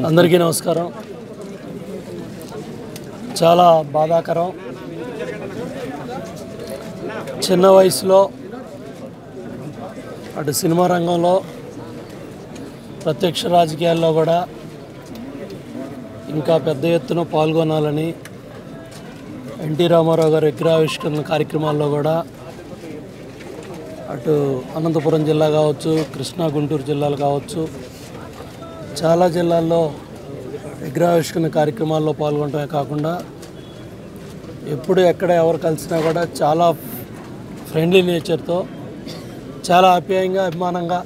అందరికీ నమస్కారం చాలా బాధాకరం చిన్న వయసులో అటు సినిమా రంగంలో ప్రత్యక్ష రాజకీయాల్లో కూడా ఇంకా పెద్ద ఎత్తున పాల్గొనాలని ఎన్టీ రామారావు గారి విగ్రహావిష్కరణ కార్యక్రమాల్లో కూడా అటు అనంతపురం జిల్లా కావచ్చు కృష్ణా గుంటూరు జిల్లాలు కావచ్చు చాలా జిల్లాల్లో విగ్రహావిష్కరణ కార్యక్రమాల్లో పాల్గొనడమే కాకుండా ఎప్పుడు ఎక్కడ ఎవరు కలిసినా కూడా చాలా ఫ్రెండ్లీ నేచర్తో చాలా ఆప్యాయంగా అభిమానంగా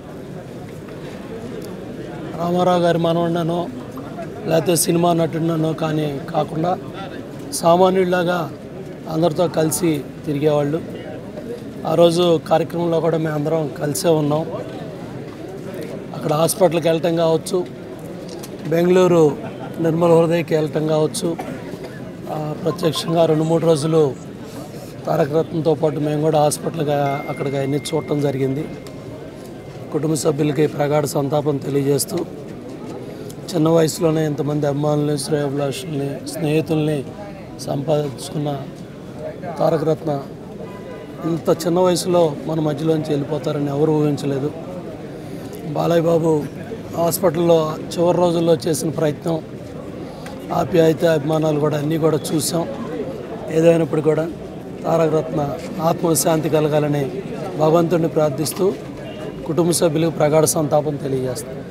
రామారావు గారి మనవడినో లేకపోతే సినిమా నటుడినో కానీ కాకుండా సామాన్యుడిలాగా అందరితో కలిసి తిరిగేవాళ్ళు ఆ రోజు కార్యక్రమంలో కూడా మేము అందరం కలిసే ఉన్నాం అక్కడ హాస్పిటల్కి వెళ్ళటం కావచ్చు బెంగళూరు నిర్మల హృదయకి వెళ్ళటం కావచ్చు ఆ, ప్రత్యక్షంగా రెండు మూడు రోజులు తారక రత్నంతో పాటు మేము కూడా హాస్పిటల్గా అక్కడికి అన్ని చూడటం జరిగింది కుటుంబ సభ్యులకి ప్రగాఢ సంతాపం తెలియజేస్తూ చిన్న వయసులోనే ఇంతమంది అభిమానుల్ని శ్రేయభిలాషుల్ని స్నేహితుల్ని సంపాదించుకున్న తారక రత్న ఇంత చిన్న వయసులో మన మధ్యలోంచి వెళ్ళిపోతారని ఎవరు ఊహించలేదు బాలయ్య బాబు హాస్పిటల్లో చివరి రోజుల్లో చేసిన ప్రయత్నం ఆప్యాయత అభిమానాలు కూడా అన్నీ కూడా చూసాం ఏదైనప్పుడు కూడా తారక రత్న ఆత్మశాంతి కలగాలని భగవంతుడిని ప్రార్థిస్తూ కుటుంబ సభ్యులకు ప్రగాఢ సంతాపం తెలియజేస్తాం